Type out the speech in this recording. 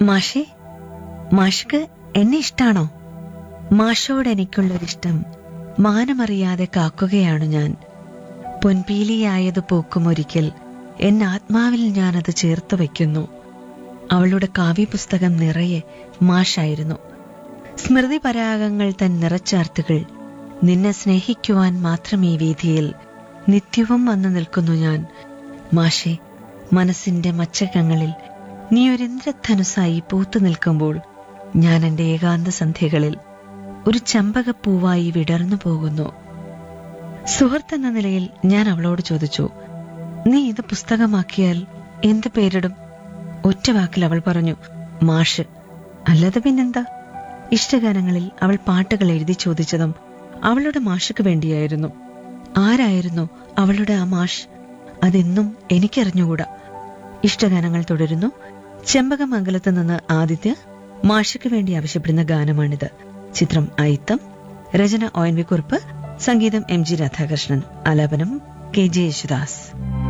മാഷേ മാഷ്ക്ക് എന്നെ ഇഷ്ടാണോ മാഷോട് എനിക്കുള്ളൊരിഷ്ടം മാനമറിയാതെ കാക്കുകയാണു ഞാൻ പൊൻപീലിയായത് പൂക്കുമൊരിക്കൽ എൻ ആത്മാവിൽ ഞാനത് ചേർത്ത് വയ്ക്കുന്നു അവളുടെ കാവ്യപുസ്തകം നിറയെ മാഷായിരുന്നു സ്മൃതി പരാഗങ്ങൾ തൻ നിറച്ചാർത്തുകൾ നിന്നെ സ്നേഹിക്കുവാൻ മാത്രം ഈ വീതിയിൽ നിത്യവും വന്നു നിൽക്കുന്നു ഞാൻ മാഷെ മനസ്സിന്റെ മച്ചകങ്ങളിൽ നീ ഒരു ഇന്ദ്രധനുസായി പൂത്തു നിൽക്കുമ്പോൾ ഞാൻ എന്റെ ഏകാന്ത സന്ധ്യകളിൽ ഒരു ചമ്പകപ്പൂവായി വിടർന്നു പോകുന്നു സുഹൃത്തെന്ന നിലയിൽ ഞാൻ അവളോട് ചോദിച്ചു നീ ഇത് പുസ്തകമാക്കിയാൽ എന്ത് പേരിടും ഒറ്റ വാക്കിൽ അവൾ പറഞ്ഞു മാഷ് അല്ലാതെ പിന്നെന്താ ഇഷ്ടഗാനങ്ങളിൽ അവൾ പാട്ടുകൾ എഴുതി ചോദിച്ചതും അവളുടെ മാഷക്ക് വേണ്ടിയായിരുന്നു ആരായിരുന്നു അവളുടെ ആ മാഷ് അതെന്നും എനിക്കറിഞ്ഞുകൂടാ ഇഷ്ടഗാനങ്ങൾ തുടരുന്നു ചെമ്പകമംഗലത്ത് നിന്ന് ആദിത്യ മാഷയ്ക്ക് വേണ്ടി ആവശ്യപ്പെടുന്ന ഗാനമാണിത് ചിത്രം അയിത്തം രചന ഒ എൻ വി കുറുപ്പ് സംഗീതം എം ജി രാധാകൃഷ്ണൻ ആലാപനം കെ ജെ യേശുദാസ്